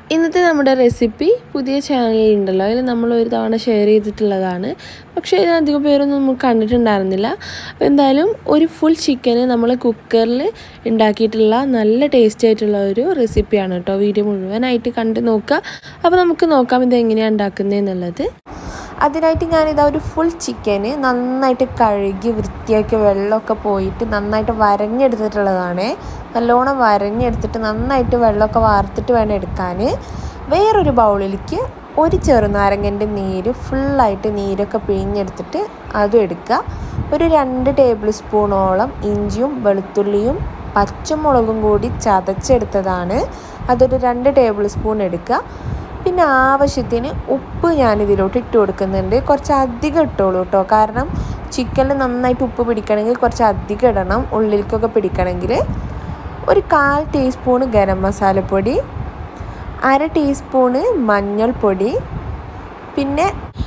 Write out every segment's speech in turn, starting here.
ഇന്നത്തെ നമ്മുടെ റെസിപ്പി പുതിയ ചാനലിലുണ്ടല്ലോ അതിൽ നമ്മൾ ഒരു തവണ ഷെയർ ചെയ്തിട്ടുള്ളതാണ് പക്ഷേ ഇത് അധികം പേരൊന്നും നമുക്ക് കണ്ടിട്ടുണ്ടായിരുന്നില്ല അപ്പോൾ എന്തായാലും ഒരു ഫുൾ ചിക്കന് നമ്മൾ കുക്കറിൽ ഉണ്ടാക്കിയിട്ടുള്ള നല്ല ടേസ്റ്റി ആയിട്ടുള്ള ഒരു റെസിപ്പിയാണ് കേട്ടോ വീഡിയോ മുഴുവനായിട്ട് കണ്ട് നോക്കുക അപ്പോൾ നമുക്ക് നോക്കാം ഇത് എങ്ങനെയാണ് ഉണ്ടാക്കുന്നതെന്നുള്ളത് അതിനായിട്ട് ഞാനിതാ ഒരു ഫുൾ ചിക്കന് നന്നായിട്ട് കഴുകി വൃത്തിയാക്കി വെള്ളമൊക്കെ പോയിട്ട് നന്നായിട്ട് വരഞ്ഞെടുത്തിട്ടുള്ളതാണ് നല്ലോണം വരഞ്ഞെടുത്തിട്ട് നന്നായിട്ട് വെള്ളമൊക്കെ വാർത്തിട്ട് വേണം എടുക്കാൻ വേറൊരു ബൗളിലേക്ക് ഒരു ചെറുനാരങ്ങൻ്റെ നീര് ഫുള്ളായിട്ട് നീരൊക്കെ പിഴിഞ്ഞെടുത്തിട്ട് അതും എടുക്കുക ഒരു രണ്ട് ടേബിൾ സ്പൂണോളം ഇഞ്ചിയും വെളുത്തുള്ളിയും പച്ചമുളകും കൂടി ചതച്ചെടുത്തതാണ് അതൊരു രണ്ട് ടേബിൾ സ്പൂൺ എടുക്കുക പിന്നെ ആവശ്യത്തിന് ഉപ്പ് ഞാനിതിലോട്ട് ഇട്ട് കൊടുക്കുന്നുണ്ട് കുറച്ച് അധികം ഇട്ടോളൂ കേട്ടോ കാരണം ചിക്കനിൽ നന്നായിട്ട് ഉപ്പ് പിടിക്കണമെങ്കിൽ കുറച്ച് അധികം ഇടണം ഉള്ളിലേക്കൊക്കെ പിടിക്കണമെങ്കിൽ ഒരു കാൽ ടീസ്പൂണ് ഗരം മസാലപ്പൊടി അര ടീസ്പൂണ് മഞ്ഞൾപ്പൊടി പിന്നെ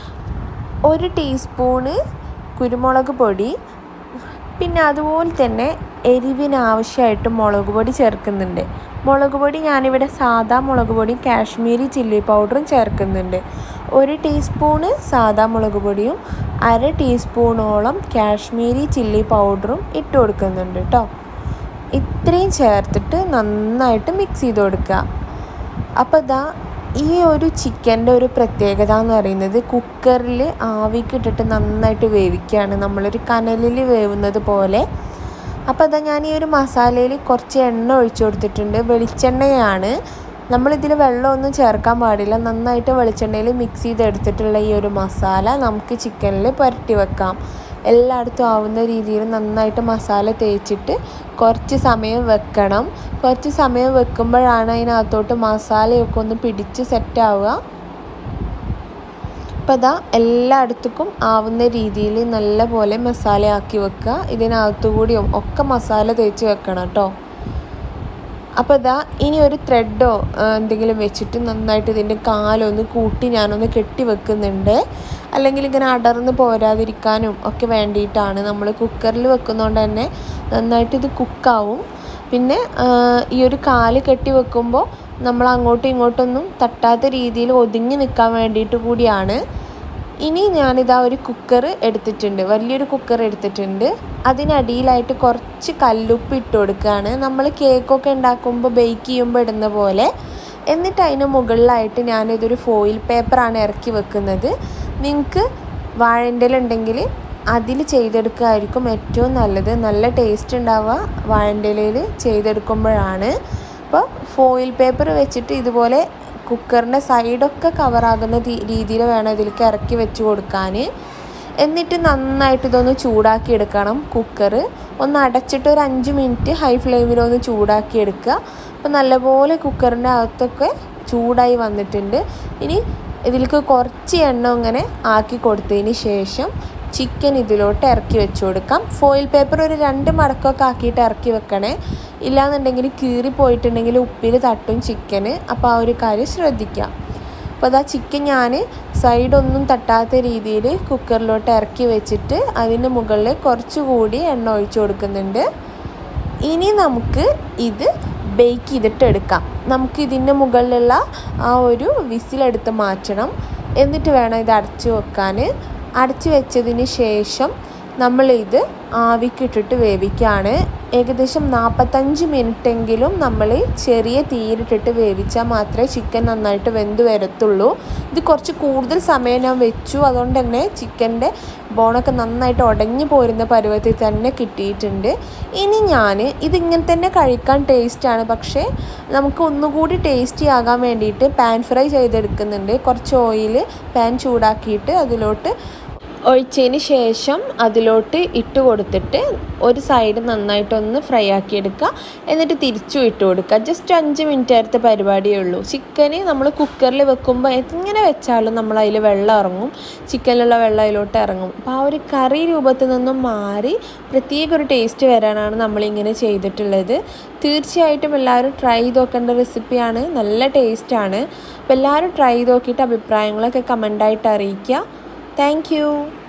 ഒരു ടീസ്പൂണ് കുരുമുളക് പൊടി പിന്നെ അതുപോലെ തന്നെ എരിവിന് ആവശ്യമായിട്ട് മുളക് പൊടി ചേർക്കുന്നുണ്ട് മുളക് പൊടി ഞാനിവിടെ സാദാ മുളക് പൊടിയും കാശ്മീരി ചില്ലി പൗഡറും ചേർക്കുന്നുണ്ട് ഒരു ടീസ്പൂണ് സാദാ മുളക് പൊടിയും അര ടീസ്പൂണോളം കാശ്മീരി ചില്ലി പൗഡറും ഇട്ട് കൊടുക്കുന്നുണ്ട് കേട്ടോ ഇത്രയും ചേർത്തിട്ട് നന്നായിട്ട് മിക്സ് ചെയ്ത് കൊടുക്കുക അപ്പോൾ ഇതാ ഈ ഒരു ചിക്കൻ്റെ ഒരു പ്രത്യേകത എന്ന് പറയുന്നത് കുക്കറിൽ ആവിക്കിട്ടിട്ട് നന്നായിട്ട് വേവിക്കുകയാണ് നമ്മളൊരു കനലിൽ വേവുന്നത് പോലെ അപ്പോൾ അതാ ഞാൻ ഈ ഒരു മസാലയിൽ കുറച്ച് എണ്ണ ഒഴിച്ചു കൊടുത്തിട്ടുണ്ട് വെളിച്ചെണ്ണയാണ് നമ്മളിതിൽ വെള്ളമൊന്നും ചേർക്കാൻ പാടില്ല നന്നായിട്ട് വെളിച്ചെണ്ണയിൽ മിക്സ് ചെയ്തെടുത്തിട്ടുള്ള ഈ ഒരു മസാല നമുക്ക് ചിക്കനിൽ പുരട്ടി വെക്കാം എല്ലായിടത്തും ആവുന്ന രീതിയിൽ നന്നായിട്ട് മസാല തേച്ചിട്ട് കുറച്ച് സമയം വെക്കണം കുറച്ച് സമയം വെക്കുമ്പോഴാണ് അതിനകത്തോട്ട് മസാലയൊക്കെ ഒന്ന് പിടിച്ച് സെറ്റാവുക അപ്പോൾ അതാ എല്ലായിടത്തേക്കും ആവുന്ന രീതിയിൽ നല്ല പോലെ മസാല ആക്കി വെക്കുക ഇതിനകത്തു കൂടിയും ഒക്കെ മസാല തേച്ച് വെക്കണം കേട്ടോ അപ്പോൾ ഇതാ ഇനി ഒരു ത്രെഡോ എന്തെങ്കിലും വെച്ചിട്ട് നന്നായിട്ട് ഇതിൻ്റെ കാലൊന്ന് കൂട്ടി ഞാനൊന്ന് കെട്ടി വെക്കുന്നുണ്ട് അല്ലെങ്കിൽ ഇങ്ങനെ അടർന്ന് പോരാതിരിക്കാനും ഒക്കെ വേണ്ടിയിട്ടാണ് നമ്മൾ കുക്കറിൽ വെക്കുന്നതുകൊണ്ട് തന്നെ നന്നായിട്ട് ഇത് കുക്കാവും പിന്നെ ഈ ഒരു കാല് കെട്ടി വെക്കുമ്പോൾ നമ്മൾ അങ്ങോട്ടും ഇങ്ങോട്ടൊന്നും തട്ടാത്ത രീതിയിൽ ഒതുങ്ങി നിൽക്കാൻ വേണ്ടിയിട്ട് കൂടിയാണ് ഇനി ഞാനിതാ ഒരു കുക്കർ എടുത്തിട്ടുണ്ട് വലിയൊരു കുക്കർ എടുത്തിട്ടുണ്ട് അതിനടിയിലായിട്ട് കുറച്ച് കല്ലുപ്പ് ഇട്ട് കൊടുക്കുകയാണ് നമ്മൾ കേക്കൊക്കെ ഉണ്ടാക്കുമ്പോൾ ബേക്ക് ചെയ്യുമ്പോൾ ഇടുന്ന പോലെ എന്നിട്ട് അതിന് മുകളിലായിട്ട് ഞാനിതൊരു ഫോയിൽ പേപ്പറാണ് ഇറക്കി വെക്കുന്നത് നിങ്ങൾക്ക് വാഴൻ്റെലുണ്ടെങ്കിൽ അതിൽ ചെയ്തെടുക്കുകയായിരിക്കും ഏറ്റവും നല്ലത് നല്ല ടേസ്റ്റ് ഉണ്ടാവുക വാഴൻ്റെലയിൽ ചെയ്തെടുക്കുമ്പോഴാണ് അപ്പോൾ ഫോയിൽ പേപ്പർ വെച്ചിട്ട് ഇതുപോലെ കുക്കറിൻ്റെ സൈഡൊക്കെ കവറാകുന്ന രീതിയിൽ വേണം ഇതിലേക്ക് ഇറക്കി വെച്ച് കൊടുക്കാൻ എന്നിട്ട് നന്നായിട്ട് ഇതൊന്ന് ചൂടാക്കി എടുക്കണം കുക്കർ ഒന്ന് അടച്ചിട്ട് ഒരു അഞ്ച് മിനിറ്റ് ഹൈ ഫ്ലെയിമിൽ ഒന്ന് ചൂടാക്കി എടുക്കുക അപ്പോൾ നല്ലപോലെ കുക്കറിൻ്റെ അകത്തൊക്കെ ചൂടായി വന്നിട്ടുണ്ട് ഇനി ഇതിലേക്ക് കുറച്ച് എണ്ണ ഇങ്ങനെ ആക്കി കൊടുത്തതിന് ശേഷം ചിക്കൻ ഇതിലോട്ട് ഇറക്കി വെച്ച് കൊടുക്കാം ഫോയിൽ പേപ്പർ ഒരു രണ്ട് മടക്കൊക്കെ ആക്കിയിട്ട് ഇറക്കി വെക്കണേ ഇല്ലാന്നുണ്ടെങ്കിൽ കീറി പോയിട്ടുണ്ടെങ്കിൽ ഉപ്പിൽ തട്ടും ചിക്കന് അപ്പോൾ ആ ഒരു കാര്യം ശ്രദ്ധിക്കാം അപ്പോൾ അതാ ചിക്കൻ ഞാൻ സൈഡൊന്നും തട്ടാത്ത രീതിയിൽ കുക്കറിലോട്ട് ഇറക്കി വെച്ചിട്ട് അതിന് മുകളിൽ കുറച്ചുകൂടി എണ്ണ ഒഴിച്ചു കൊടുക്കുന്നുണ്ട് ഇനി നമുക്ക് ഇത് ബേക്ക് ചെയ്തിട്ട് എടുക്കാം നമുക്ക് ഇതിൻ്റെ മുകളിലുള്ള ആ ഒരു വിസിലെടുത്ത് മാറ്റണം എന്നിട്ട് വേണം ഇത് അടച്ചു വെക്കാൻ അടച്ചു വെച്ചതിന് ശേഷം നമ്മളിത് ആവിക്കിട്ടിട്ട് വേവിക്കുകയാണ് ഏകദേശം നാൽപ്പത്തഞ്ച് മിനിറ്റെങ്കിലും നമ്മൾ ചെറിയ തീയിലിട്ടിട്ട് വേവിച്ചാൽ മാത്രമേ ചിക്കൻ നന്നായിട്ട് വെന്ത് വരത്തുള്ളൂ ഇത് കുറച്ച് കൂടുതൽ സമയം ഞാൻ വെച്ചു അതുകൊണ്ട് തന്നെ ചിക്കൻ്റെ ബോണൊക്കെ നന്നായിട്ട് ഉടഞ്ഞു പോരുന്ന പരുവത്തിൽ തന്നെ കിട്ടിയിട്ടുണ്ട് ഇനി ഞാൻ ഇതിങ്ങനെ തന്നെ കഴിക്കാൻ ടേസ്റ്റാണ് പക്ഷേ നമുക്ക് ഒന്നുകൂടി ടേസ്റ്റി ആകാൻ വേണ്ടിയിട്ട് പാൻ ഫ്രൈ ചെയ്തെടുക്കുന്നുണ്ട് കുറച്ച് ഓയിൽ പാൻ ചൂടാക്കിയിട്ട് അതിലോട്ട് ഒഴിച്ചതിന് ശേഷം അതിലോട്ട് ഇട്ട് കൊടുത്തിട്ട് ഒരു സൈഡ് നന്നായിട്ടൊന്ന് ഫ്രൈ ആക്കി എടുക്കുക എന്നിട്ട് തിരിച്ചും ഇട്ട് കൊടുക്കുക ജസ്റ്റ് അഞ്ച് മിനിറ്റ് നേരത്തെ പരിപാടിയേ ഉള്ളൂ ചിക്കന് നമ്മൾ കുക്കറിൽ വെക്കുമ്പോൾ എങ്ങനെ വെച്ചാലും നമ്മൾ അതിൽ വെള്ളം ഇറങ്ങും ചിക്കനിലുള്ള വെള്ളം അതിലോട്ട് ഇറങ്ങും അപ്പോൾ ആ ഒരു കറി രൂപത്തിൽ നിന്നും മാറി പ്രത്യേക ഒരു ടേസ്റ്റ് വരാനാണ് നമ്മളിങ്ങനെ ചെയ്തിട്ടുള്ളത് തീർച്ചയായിട്ടും എല്ലാവരും ട്രൈ ചെയ്ത് നോക്കേണ്ട റെസിപ്പിയാണ് നല്ല ടേസ്റ്റാണ് അപ്പോൾ എല്ലാവരും ട്രൈ ചെയ്ത് നോക്കിയിട്ട് അഭിപ്രായങ്ങളൊക്കെ കമൻ്റായിട്ട് അറിയിക്കുക Thank you.